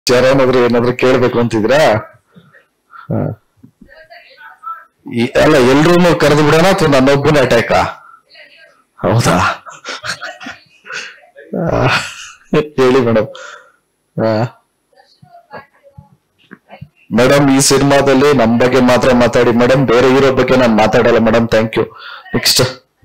ಯಾರೇನಾದ್ರು ಏನಾದ್ರು ಕೇಳ್ಬೇಕು ಅಂತಿದ್ರಾ ಹ. ಈ- ಅಲ್ಲ ಎಲ್ರೂನು ಕರೆದು ಬಿಡೋಣ ಅಥವಾ ನನ್ನೊಬ್ಬನ ಅಟ್ಯಾಕ ಹೌದಾ ಆ, ಹೇಳಿ ಮೇಡಮ್ ಮೇಡಮ್ ಈ ಸಿನಿಮಾದಲ್ಲಿ ನಮ್ ಬಗ್ಗೆ ಮಾತ್ರ ಮಾತಾಡಿ ಮೇಡಮ್ ಬೇರೆ ಹೀರೋ ಬಗ್ಗೆ ನಾನು ಮಾತಾಡಲ್ಲ madam thank you next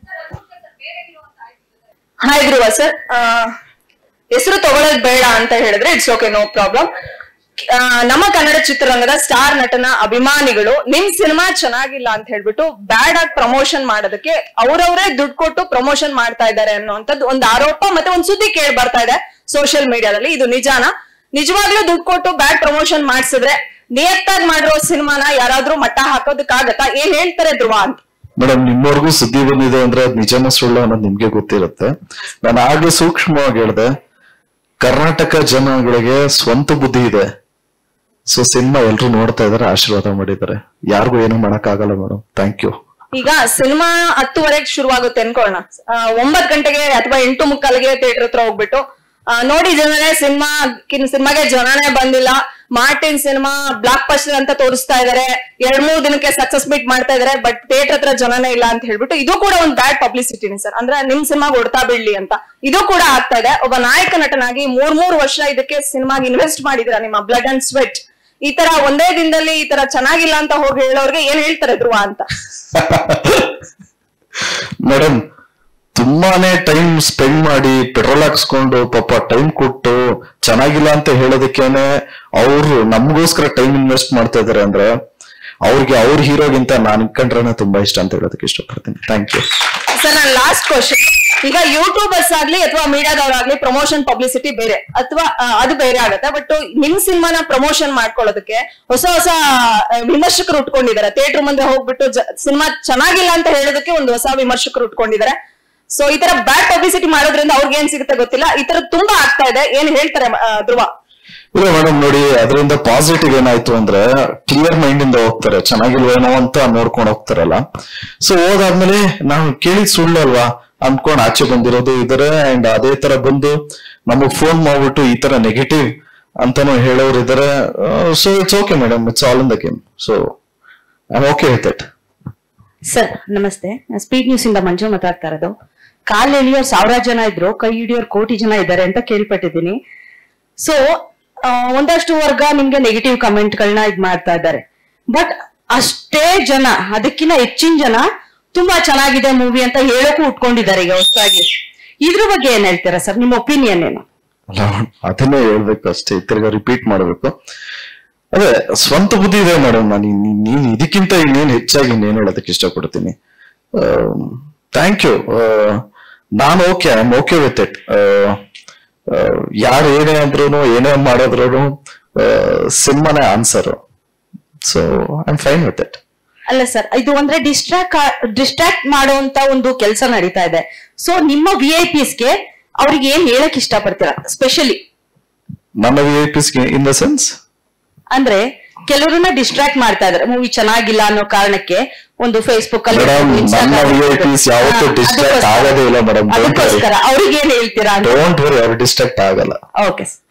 hi Dhruva sir ಹೆಸರು ತಗೊಳ್ಳೋದ್ ಬೇಡ ಅಂತ ಹೇಳಿದ್ರೆ ಇಟ್ಸ್ ಓಕೆ ನೋ ಪ್ರಾಬ್ಲಮ್ ನಮ್ಮ ಕನ್ನಡ ಚಿತ್ರರಂಗದ ಸ್ಟಾರ್ ನಟನ ಅಭಿಮಾನಿಗಳು ನಿಮ್ ಸಿನಿಮಾ ಚೆನ್ನಾಗಿಲ್ಲ ಅಂತ ಹೇಳ್ಬಿಟ್ಟು ಬ್ಯಾಡ್ ಆಗಿ ಪ್ರಮೋಷನ್ ಮಾಡೋದಕ್ಕೆ ಅವ್ರವ್ರೇ ದುಡ್ಡು ಕೊಟ್ಟು ಪ್ರಮೋಷನ್ ಮಾಡ್ತಾ ಇದ್ದಾರೆ ಅನ್ನೋಂಥದ್ದು ಒಂದು ಆರೋಪ ಮತ್ತೆ ಒಂದ್ ಸುದ್ದಿ ಕೇಳಿ ಬರ್ತಾ ಇದೆ ಸೋಷಿಯಲ್ ಮೀಡಿಯಾದಲ್ಲಿ ಇದು ನಿಜಾನ ನಿಜವಾಗ್ಲೂ ದುಡ್ಡು ಕೊಟ್ಟು ಬ್ಯಾಡ್ ಪ್ರಮೋಷನ್ ಮಾಡಿಸಿದ್ರೆ ನಿಯತ್ತಾಗಿ ಮಾಡಿರೋ ಸಿನಿಮಾನ ಯಾರಾದ್ರೂ ಮಟ್ಟ ಹಾಕೋದಕ್ಕಾಗತ್ತಾ ಏನ್ ಹೇಳ್ತಾರೆ ಧ್ರುವ ಅಂತ ಮೇಡಮ್ ನಿಮ್ಮವರೆಗೂ ಸುದ್ದಿ ಬಂದಿದೆ ಅಂದ್ರೆ ಅದ್ ನಿಜನ ಸುಳ್ಳು ಅನ್ನೋದು ನಿಮ್ಗೆ ಗೊತ್ತಿರುತ್ತೆ ನಾನು ಆಗ್ಲೇ ಸೂಕ್ಷ್ಮವಾಗಿ ಹೇಳ್ದೆ ಕರ್ನಾಟಕ ಜನಗಳಿಗೆ ಸ್ವಂತ ಬುದ್ಧಿ ಇದೆ ಸೊ ಸಿನಿಮಾ ಎಲ್ರು ನೋಡ್ತಾ ಇದಾರೆ ಆಶೀರ್ವಾದ ಮಾಡಿದ್ದಾರೆ ಯಾರಿಗೂ ಏನು ಮಾಡಕ್ ಆಗಲ್ಲ ಮೇಡಮ್ ಥ್ಯಾಂಕ್ ಯು ಈಗ ಸಿನಿಮಾ ಹತ್ತುವರೆಗೆ ಶುರುವಾಗುತ್ತೆ ಅನ್ಕೊಳ್ಳೋಣ ಆ, ಒಂಬತ್ ಗಂಟೆಗೆ ಅಥವಾ ಎಂಟು ಮುಕ್ಕಾಲಿಗೆ ಥಿಯೇಟರ್ ಹತ್ರ ಹೋಗ್ಬಿಟ್ಟು ಆ, ನೋಡಿ ಜನರೇ ಸಿನಿಮಾ ಸಿನಿಮಾಗೆ ಜನನೇ ಬಂದಿಲ್ಲ ಮಾರ್ಟಿನ್ ಸಿನಿಮಾ ಬ್ಲಾಕ್ ಬಸ್ಟರ್ ಅಂತ ತೋರಿಸ್ತಾ ಇದಾರೆ ಎರಡ್ ಮೂರ್ ದಿನಕ್ಕೆ ಸಕ್ಸಸ್ ಮೀಟ್ ಮಾಡ್ತಾ ಇದಾರೆ ಬಟ್ ಥಿಯೇಟರ್ ಹತ್ರ ಜನನೇ ಇಲ್ಲ ಅಂತ ಹೇಳ್ಬಿಟ್ಟು ಇದು ಕೂಡ ಒಂದು ಬ್ಯಾಡ್ ಪಬ್ಲಿಸಿಟಿನೇ ಸರ್ ಅಂದ್ರೆ ನಿಮ್ ಸಿನಿಮಾ ಹೊಡ್ತಾ ಬೀಳ್ಲಿ ಅಂತ ಇದು ಕೂಡ ಆಗ್ತಾ ಇದೆ ಒಬ್ಬ ನಾಯಕ ನಟನಾಗಿ ಮೂರ್ ಮೂರ್ ವರ್ಷ ಇದಕ್ಕೆ ಸಿನಿಮಾಗೆ ಇನ್ವೆಸ್ಟ್ ಮಾಡಿದಿರ ನಿಮ್ಮ ಬ್ಲಡ್ ಅಂಡ್ ಸ್ವೆಟ್ ಈ ತರ ಒಂದೇ ದಿನದಲ್ಲಿ ಈ ತರ ಚೆನ್ನಾಗಿಲ್ಲ ಅಂತ ಹೋಗಿ ಹೇಳೋರ್ಗೆ ಏನ್ ಹೇಳ್ತಾರೆ ಧ್ರುವ ಅಂತ ಮೇಡಮ್ ತುಂಬಾನೇ ಟೈಮ್ ಸ್ಪೆಂಡ್ ಮಾಡಿ ಪೆಟ್ರೋಲ್ ಹಾಕ್ಸ್ಕೊಂಡು ಪಾಪ ಟೈಮ್ ಕೊಟ್ಟು ಚೆನ್ನಾಗಿಲ್ಲ ಅಂತ ಹೇಳೋದಕ್ಕೇನೆ ಅವ್ರು ನಮಗೋಸ್ಕರ ಟೈಮ್ ಇನ್ವೆಸ್ಟ್ ಮಾಡ್ತಾ ಇದಾರೆ ಅಂದ್ರೆ ಅವ್ರಿಗೆ ಅವ್ರ ಹೀರೋಗಿಂತ ನಾನು ಕಂಡ್ರೆ ತುಂಬಾ ಇಷ್ಟ ಅಂತ ಹೇಳೋದಕ್ಕೆ ಇಷ್ಟಪಡ್ತೀನಿ ಥ್ಯಾಂಕ್ ಯು ಸರ್ ನನ್ನ ಲಾಸ್ಟ್ ಕ್ವಶನ್ ಈಗ ಯೂಟ್ಯೂಬರ್ಸ್ ಆಗ್ಲಿ ಅಥವಾ ಮೀಡಿಯಾದವ್ರಾಗ್ಲಿ ಪ್ರಮೋಷನ್ ಪಬ್ಲಿಸಿಟಿ ಬೇರೆ ಅಥವಾ ಆ, ಅದು ಬೇರೆ ಆಗತ್ತೆ ಬಟ್ ನಿಮ್ ಸಿನಿಮಾನ ಪ್ರಮೋಷನ್ ಮಾಡ್ಕೊಳ್ಳೋದಕ್ಕೆ ಹೊಸ ಹೊಸ ಆ, ವಿಮರ್ಶಕರು ಉಟ್ಕೊಂಡಿದ್ದಾರೆ ಥಿಯೇಟರ್ ಮುಂದೆ ಹೋಗ್ಬಿಟ್ಟು ಸಿನಿಮಾ ಚೆನ್ನಾಗಿಲ್ಲ ಅಂತ ಹೇಳೋದಕ್ಕೆ ಒಂದು ಹೊಸ ವಿಮರ್ಶಕರು ಉಟ್ಕೊಂಡಿದ್ದಾರೆ ಸೊ ಈ ತರ ಬ್ಯಾಡ್ ಪಬ್ಲಿಸಿಟಿ ಮಾಡೋದ್ರಿಂದ ಅವ್ರಿಗೆ ಏನ್ ಸಿಗುತ್ತೆ ಗೊತ್ತಿಲ್ಲ ಈ ತರ ತುಂಬಾ ಆಗ್ತಾ ಇದೆ ಏನ್ ಹೇಳ್ತಾರೆ ಆ, ಧ್ರುವ ಇಲ್ಲ ಮೇಡಮ್ ನೋಡಿ ಅದರಿಂದ ಪಾಸಿಟಿವ್ ಏನಾಯ್ತು ಅಂದ್ರೆ ಕ್ಲಿಯರ್ ಮೈಂಡ್ ಇಂದ ಹೋಗ್ತಾರೆ ಚೆನ್ನಾಗಿಲ್ವೇನೋ ಅಂತ ನೋಡ್ಕೊಂಡು ಹೋಗ್ತಾರಲ್ಲ ಸೊ ಹೋದಾದ್ಮೇಲೆ ನಾವು ಕೇಳಿದ್ ಸುಳ್ಳು ಅಲ್ವಾ ಅನ್ಕೊಂಡ್ ಆಚೆ ಬಂದಿರೋದು ಇದಾರೆ ಅಂಡ್ ಅದೇ ತರ ಬಂದು ನಮಗ್ ಫೋನ್ ಮಾಡ್ಬಿಟ್ಟು ಈ ತರ ನೆಗೆಟಿವ್ ಅಂತಾನು ಹೇಳೋರು ಇದಾರೆ so it's okay madam it's all in the game so I okay with it sir ನಮಸ್ತೆ ಸ್ಪೀಡ್ ನ್ಯೂಸ್ ಇಂದ ಮಂಜು ಮಾತಾಡ್ತಾ ಇರೋದು ಕಾಲ್ ಎಳಿಯೋರ್ ಸಾವಿರ ಜನ ಇದ್ರು ಕೈ ಹಿಡಿಯೋರ್ ಕೋಟಿ ಜನ ಇದ್ದಾರೆ ಅಂತ ಕೇಳ್ಪಟ್ಟಿದ್ದೀನಿ ಸೊ ಒಂದಷ್ಟು ವರ್ಗ ನಿಮ್ಗೆ ನೆಗೆಟಿವ್ ಕಮೆಂಟ್ ಗಳನ್ನ ಇದ್ ಮಾಡ್ತಾ ಇದ್ದಾರೆ ಬಟ್ ಅಷ್ಟೇ ಜನ ಅದಕ್ಕಿಂತ ಹೆಚ್ಚಿನ ಜನ ತುಂಬಾ ಚೆನ್ನಾಗಿದೆ ಮೂವಿ ಅಂತ ಹೇಳಕ್ಕೂ ಉಟ್ಕೊಂಡಿದ್ದಾರೆ ಈಗ ಹೊಸದಾಗಿ ಇದ್ರ ಬಗ್ಗೆ ಏನ್ ಹೇಳ್ತೀರಾ ಸರ್ ನಿಮ್ಮ ಒಪಿನಿಯನ್ ಏನು ಅಲ್ಲ ಅದನ್ನೇ ಹೇಳ್ಬೇಕು ಅಷ್ಟೇ ತಿರ್ಗಾ ರಿಪೀಟ್ ಮಾಡ್ಬೇಕು ಅದೇ ಸ್ವಂತ ಬುದ್ಧಿ ಇದೆ ಮೇಡಮ್ ನಾನು ನೀನ್- ನೀನ್ ಇದಕ್ಕಿಂತ ಇನ್ನೇನ್ ಹೆಚ್ಚಾಗಿ ಇನ್ನೇನ್ ಹೇಳೋದಕ್ಕೆ ಇಷ್ಟಪಡ್ತೀನಿ ಥ್ಯಾಂಕ್ ಯು ನಾನು okay I am okay with it ಯಾರು ಏನೇ ಅಂದ್ರೂ ಏನೇ ಮಾಡಿದ್ರು ಸಿನಿಮಾನೇ answer so I am fine with it ಅಲ್ಲ ಸರ್ ಇದು ಅಂದ್ರೆ ಡಿಸ್ಟ್ರಾಕ್ಟ್ ಡಿಸ್ಟ್ರಾಕ್ಟ್ ಮಾಡುವಂತ ಒಂದು ಕೆಲಸ ನಡೀತಾ ಇದೆ ಸೊ ನಿಮ್ಮ ವಿ ಐ ಪಿಸ್ಗೆ ಅವ್ರಿಗೆ ಏನ್ ಹೇಳಕ್ ಇಷ್ಟಪಡ್ತೀರಾ ಸ್ಪೆಷಲಿ ನನ್ನ ವಿ ಐ ಪಿಸ್ಗೆ ಇನ್ ದ ಸೆನ್ಸ್ ಅಂದ್ರೆ ಕೆಲವರನ್ನ ಡಿಸ್ಟ್ರಾಕ್ಟ್ ಮಾಡ್ತಾ ಇದಾರೆ ಮೂವಿ ಚೆನ್ನಾಗಿಲ್ಲ ಅನ್ನೋ ಕಾರಣಕ್ಕೆ ಒಂದು ಫೇಸ್ಬುಕ್ ಅಲ್ಲಿ ಮೇಡಮ್ Instagram ನನ್ನ ವಿ ಐ ಅಲ್ಲಿ- ಪಿಸ್ ಯಾವತ್ತೂ ಹಾ, ಡಿಸ್ಟ್ರಾಕ್ಟ್ ಅದಕ್ಕೋಸ್ಕರ- ಆಗೋದೇ ಇಲ್ಲ ಮೇಡಮ್ ಅದಕ್ಕೋಸ್ಕರ ಅವ್ರಿಗೆ ಏನ್ ಹೇಳ್ತೀರಾ ಅಂತ ಡೋಂಟ್ ವರಿ ಅವ್ರು ಡಿಸ್ಟ್ರಾಕ್ಟ್ ಆಗಲ್ಲ ಓಕೆ